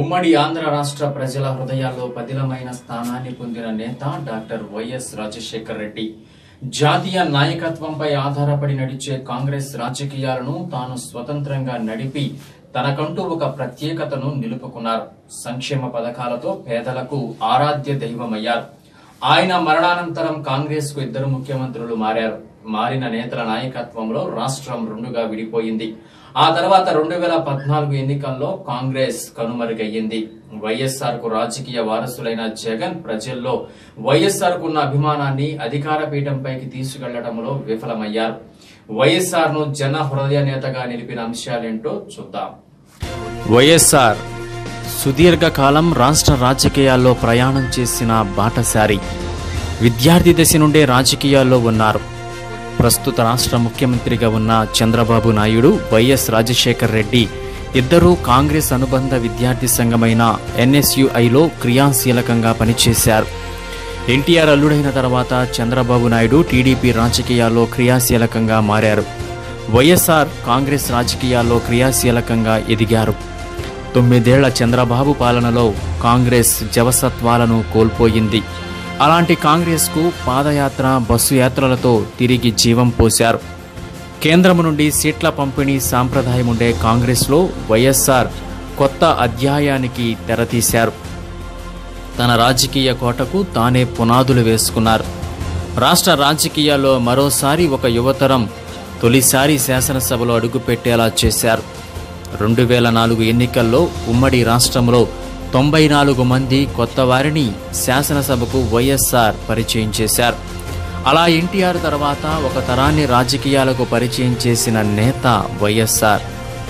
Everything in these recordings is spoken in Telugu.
ఉమ్మడి ఆంధ్ర రాష్ట్ర ప్రజల హృదయాల్లో పదిలమైన స్థానాన్ని పొందిన నేత డాక్టర్ వైఎస్ రాజశేఖర్ రెడ్డి జాతీయ నాయకత్వంపై ఆధారపడి నడిచే కాంగ్రెస్ రాజకీయాలను తాను స్వతంత్రంగా నడిపి తనకంటూ ఒక ప్రత్యేకతను నిలుపుకున్నారు సంక్షేమ పథకాలతో పేదలకు ఆరాధ్య దైవమయ్యారు ఆయన మరణానంతరం కాంగ్రెస్ కు ఇద్దరు ముఖ్యమంత్రులు మారారు మారిన నేతల నాయకత్వంలో రాష్ట్రం రెండుగా విడిపోయింది ఆ తర్వాత రెండు వేల పద్నాలుగు ఎన్నికల్లో కాంగ్రెస్ కనుమరుగయ్యింది వైఎస్ఆర్ కు రాజకీయ వారసులైన జగన్ ప్రజల్లో వైఎస్ఆర్ కున్న అభిమానాన్ని అధికార పీఠంపైకి తీసుకెళ్లడంలో విఫలమయ్యారు వైఎస్ఆర్ ను జన హృదయ నేతగా నిలిపిన అంశాలేంటో చూద్దాం వైఎస్ఆర్ సుదీర్ఘకాలం రాష్ట్ర రాజకీయాల్లో ప్రయాణం చేసిన బాటసారి విద్యార్థి దశ నుండే రాజకీయాల్లో ఉన్నారు ప్రస్తుత రాష్ట్ర ముఖ్యమంత్రిగా ఉన్న చంద్రబాబు నాయుడు వైఎస్ రాజశేఖర్ రెడ్డి ఇద్దరూ కాంగ్రెస్ అనుబంధ విద్యార్థి సంఘమైన ఎన్ఎస్యుఐలో క్రియాశీలకంగా పనిచేశారు ఎన్టీఆర్ అల్లుడైన తర్వాత చంద్రబాబు నాయుడు టీడీపీ రాజకీయాల్లో క్రియాశీలకంగా మారారు వైఎస్ఆర్ కాంగ్రెస్ రాజకీయాల్లో క్రియాశీలకంగా ఎదిగారు తొమ్మిదేళ్ల చంద్రబాబు పాలనలో కాంగ్రెస్ జవసత్వాలను కోల్పోయింది అలాంటి కాంగ్రెస్కు పాదయాత్ర బస్సు యాత్రలతో తిరిగి జీవం పోశారు కేంద్రం నుండి సీట్ల పంపిణీ సాంప్రదాయం ఉండే కాంగ్రెస్లో వైఎస్ఆర్ కొత్త అధ్యాయానికి తెరతీశారు తన రాజకీయ కోటకు తానే పునాదులు వేసుకున్నారు రాష్ట్ర రాజకీయాల్లో మరోసారి ఒక యువతరం తొలిసారి శాసనసభలో అడుగుపెట్టేలా చేశారు రెండు వేల నాలుగు ఎన్నికల్లో ఉమ్మడి రాష్ట్రంలో తొంభై నాలుగు మంది కొత్త వారిని శాసనసభకు వైఎస్ఆర్ పరిచయం చేశారు అలా ఎన్టీఆర్ తర్వాత ఒక తరాన్ని రాజకీయాలకు పరిచయం చేసిన నేత వైఎస్ఆర్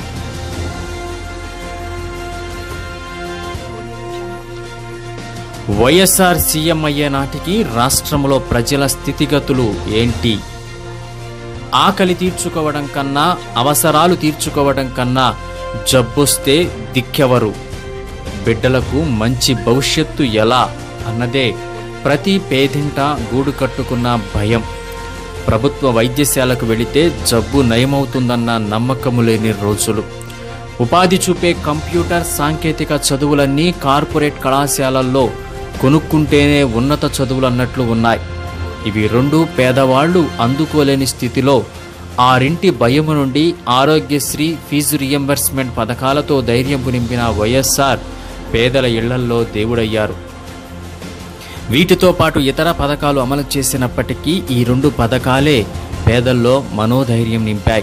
వైఎస్ఆర్ సీఎం అయ్యే నాటికి రాష్ట్రంలో ప్రజల స్థితిగతులు ఏంటి ఆకలి తీర్చుకోవడం కన్నా అవసరాలు తీర్చుకోవడం కన్నా జబ్బొస్తే దిక్కెవరు బిడ్డలకు మంచి భవిష్యత్తు ఎలా అన్నదే ప్రతి పేదింట గూడు కట్టుకున్న భయం ప్రభుత్వ వైద్యశాలకు వెళితే జబ్బు నయమవుతుందన్న నమ్మకము లేని రోజులు ఉపాధి చూపే కంప్యూటర్ సాంకేతిక చదువులన్నీ కార్పొరేట్ కళాశాలల్లో కొనుక్కుంటేనే ఉన్నత చదువులు అన్నట్లు ఉన్నాయి ఇవి రెండు పేదవాళ్లు అందుకోలేని స్థితిలో ఆరింటి భయము నుండి ఆరోగ్యశ్రీ ఫీజు రియంబర్స్మెంట్ పథకాలతో ధైర్యం నింపిన వైఎస్ఆర్ పేదల ఇళ్లల్లో దేవుడయ్యారు వీటితో పాటు ఇతర పథకాలు అమలు చేసినప్పటికీ ఈ రెండు పథకాలే పేదల్లో మనోధైర్యం నింపాయి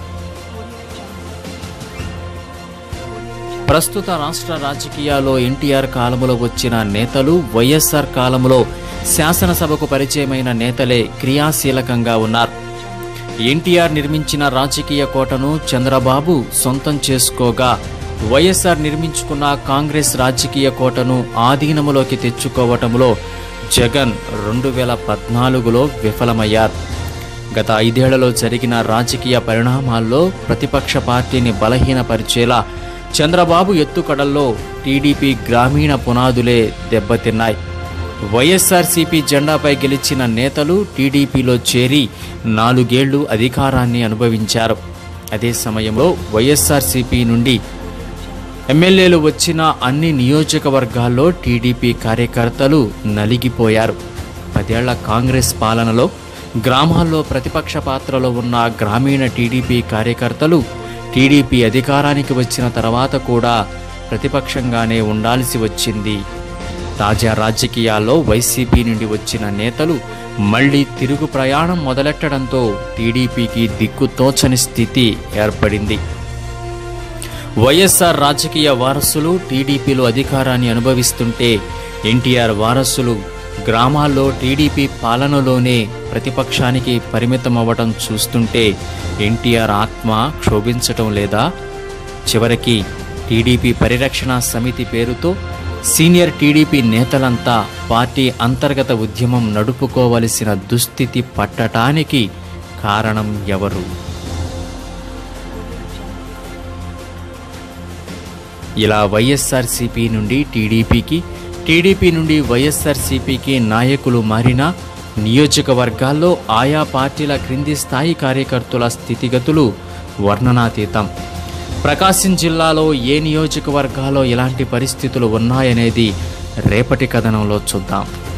ప్రస్తుత రాష్ట్ర రాజకీయాల్లో ఎన్టీఆర్ కాలంలో వచ్చిన నేతలు వైఎస్ఆర్ కాలంలో శాసనసభకు పరిచయమైన నేతలే క్రియాశీలకంగా ఉన్నారు ఎన్టీఆర్ నిర్మించిన రాజకీయ కోటను చంద్రబాబు సొంతం చేసుకోగా వైఎస్ఆర్ నిర్మించుకున్న కాంగ్రెస్ రాజకీయ కోటను ఆధీనములోకి తెచ్చుకోవటంలో జగన్ రెండు వేల పద్నాలుగులో విఫలమయ్యారు గత ఐదేళ్లలో జరిగిన రాజకీయ పరిణామాల్లో ప్రతిపక్ష పార్టీని బలహీనపరిచేలా చంద్రబాబు ఎత్తుకడల్లో టీడీపీ గ్రామీణ పునాదులే దెబ్బతిన్నాయి వైఎస్ఆర్సీపీ జెండాపై గెలిచిన నేతలు టీడీపీలో చేరి నాలుగేళ్లు అధికారాన్ని అనుభవించారు అదే సమయంలో వైఎస్ఆర్సీపీ నుండి ఎమ్మెల్యేలు వచ్చిన అన్ని నియోజకవర్గాల్లో టీడీపీ కార్యకర్తలు నలిగిపోయారు పదేళ్ల కాంగ్రెస్ పాలనలో గ్రామాల్లో ప్రతిపక్ష పాత్రలో ఉన్న గ్రామీణ టీడీపీ కార్యకర్తలు టీడీపీ అధికారానికి వచ్చిన తర్వాత కూడా ప్రతిపక్షంగానే ఉండాల్సి వచ్చింది తాజా రాజకీయాల్లో వైసీపీ నుండి వచ్చిన నేతలు మళ్లీ తిరుగు ప్రయాణం మొదలెట్టడంతో టీడీపీకి దిక్కుతోచని స్థితి ఏర్పడింది వైఎస్ఆర్ రాజకీయ వారసులు టీడీపీలో అధికారాన్ని అనుభవిస్తుంటే ఎన్టీఆర్ వారసులు గ్రామాల్లో టీడీపీ పాలనలోనే ప్రతిపక్షానికి పరిమితమవ్వడం చూస్తుంటే ఎన్టీఆర్ ఆత్మ క్షోభించటం లేదా చివరికి టీడీపీ పరిరక్షణ సమితి పేరుతో సీనియర్ టీడీపీ నేతలంతా పార్టీ అంతర్గత ఉద్యమం నడుపుకోవలసిన దుస్థితి పట్టటానికి కారణం ఎవరు ఇలా వైఎస్ఆర్సీపీ నుండి టీడీపీకి టీడీపీ నుండి వైఎస్ఆర్సీపీకి నాయకులు మారినా నియోజకవర్గాల్లో ఆయా పార్టీల క్రింది స్థాయి కార్యకర్తల స్థితిగతులు వర్ణనాతీతం ప్రకాశం జిల్లాలో ఏ నియోజకవర్గాల్లో ఎలాంటి పరిస్థితులు ఉన్నాయనేది రేపటి కథనంలో చూద్దాం